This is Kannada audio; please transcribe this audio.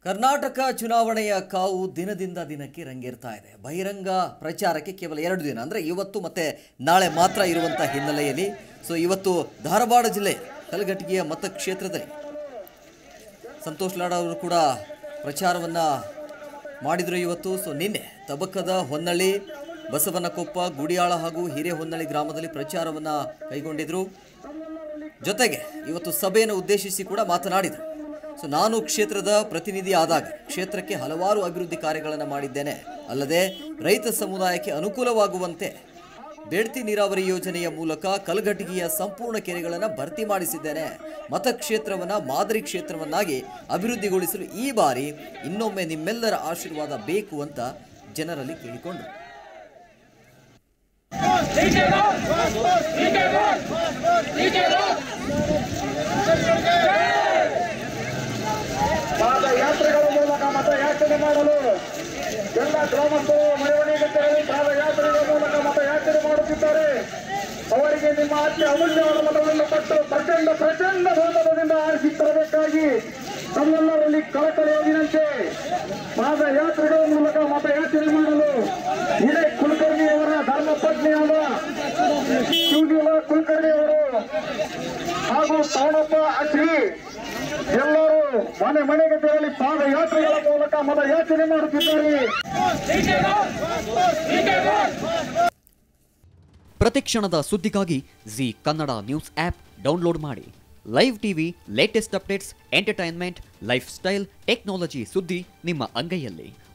ಕರ್ನಾಟಕ ಚುನಾವಣೆಯ ಕಾವು ದಿನದಿಂದ ದಿನಕ್ಕೆ ರಂಗೇರ್ತಾ ಇದೆ ಬಹಿರಂಗ ಪ್ರಚಾರಕ್ಕೆ ಕೇವಲ ಎರಡು ದಿನ ಅಂದರೆ ಇವತ್ತು ಮತ್ತೆ ನಾಳೆ ಮಾತ್ರ ಇರುವಂಥ ಹಿನ್ನೆಲೆಯಲ್ಲಿ ಸೊ ಇವತ್ತು ಧಾರವಾಡ ಜಿಲ್ಲೆ ಕಲಘಟಗಿಯ ಮತಕ್ಷೇತ್ರದಲ್ಲಿ ಸಂತೋಷ್ ಲಾಡ್ ಅವರು ಕೂಡ ಪ್ರಚಾರವನ್ನು ಮಾಡಿದರು ಇವತ್ತು ಸೊ ನಿನ್ನೆ ತಬಕದ ಹೊನ್ನಳ್ಳಿ ಬಸವನಕೊಪ್ಪ ಗುಡಿಯಾಳ ಹಾಗೂ ಹಿರೇಹೊನ್ನಳ್ಳಿ ಗ್ರಾಮದಲ್ಲಿ ಪ್ರಚಾರವನ್ನು ಕೈಗೊಂಡಿದ್ರು ಜೊತೆಗೆ ಇವತ್ತು ಸಭೆಯನ್ನು ಉದ್ದೇಶಿಸಿ ಕೂಡ ಮಾತನಾಡಿದರು ಸೊ ನಾನು ಕ್ಷೇತ್ರದ ಪ್ರತಿನಿಧಿ ಆದಾಗ ಕ್ಷೇತ್ರಕ್ಕೆ ಹಲವಾರು ಅಭಿವೃದ್ಧಿ ಕಾರ್ಯಗಳನ್ನು ಮಾಡಿದ್ದೇನೆ ಅಲ್ಲದೆ ರೈತ ಸಮುದಾಯಕ್ಕೆ ಅನುಕೂಲವಾಗುವಂತೆ ಬೇಡ್ತಿ ನೀರಾವರಿ ಯೋಜನೆಯ ಮೂಲಕ ಕಲಘಟಗಿಯ ಸಂಪೂರ್ಣ ಕೆರೆಗಳನ್ನು ಭರ್ತಿ ಮಾಡಿಸಿದ್ದೇನೆ ಮತಕ್ಷೇತ್ರವನ್ನು ಮಾದರಿ ಕ್ಷೇತ್ರವನ್ನಾಗಿ ಅಭಿವೃದ್ಧಿಗೊಳಿಸಲು ಈ ಬಾರಿ ಇನ್ನೊಮ್ಮೆ ನಿಮ್ಮೆಲ್ಲರ ಆಶೀರ್ವಾದ ಬೇಕು ಅಂತ ಜನರಲ್ಲಿ ಕೇಳಿಕೊಂಡರು ಪಾದಯಾತ್ರೆಗಳ ಮೂಲಕ ಮತಯಾಚನೆ ಮಾಡಲು ಎಲ್ಲ ಗ್ರಾಮಸ್ಥರು ಮೆರವಣಿಗೆ ತೆರಳಿ ಪಾದಯಾತ್ರೆಗಳ ಮೂಲಕ ಮತಯಾಚನೆ ಮಾಡುತ್ತಿದ್ದಾರೆ ಅವರಿಗೆ ನಿಮ್ಮ ಅತಿ ಅಮೂಲ್ಯವಾದ ಮತವನ್ನು ಕೊಟ್ಟು ಪ್ರಚಂಡ ಪ್ರಚಂಡ ಬಹುಮತದಿಂದ ಆರಿಸಿ ತರಬೇಕಾಗಿ ತಮ್ಮೆಲ್ಲರಲ್ಲಿ ಕಳಕಳಿಯ ವಿನಂತಿ ಪಾದಯಾತ್ರೆಗಳ ಮೂಲಕ ಮತಯಾಚನೆ ಮಾಡಲು ಇದೇ ಕುಲಕರ್ಣಿ ಅವರ ಧರ್ಮಪತ್ನಿಯಾದ ಶಿವಜೀವ ಕುಲಕರ್ಣಿ ಅವರು ಹಾಗೂ ಸೌಣಪ್ಪ ಅಶ್ರೀ ಎಲ್ಲರೂ ಮನೆ ಮನೆಗೆ ತೆರಳಿ ಪಾದಯಾತ್ರೆಗಳ ಮೂಲಕ ಮತಯಾಚನೆ ಮಾಡುತ್ತಿದ್ದಾರೆ ಪ್ರತಿಕ್ಷಣದ ಸುದ್ದಿಗಾಗಿ Zee Kannada news app download ಮಾಡಿ live TV latest updates entertainment lifestyle technology ಸುದ್ದಿ ನಿಮ್ಮ ಅಂಗೈಯಲ್ಲಿ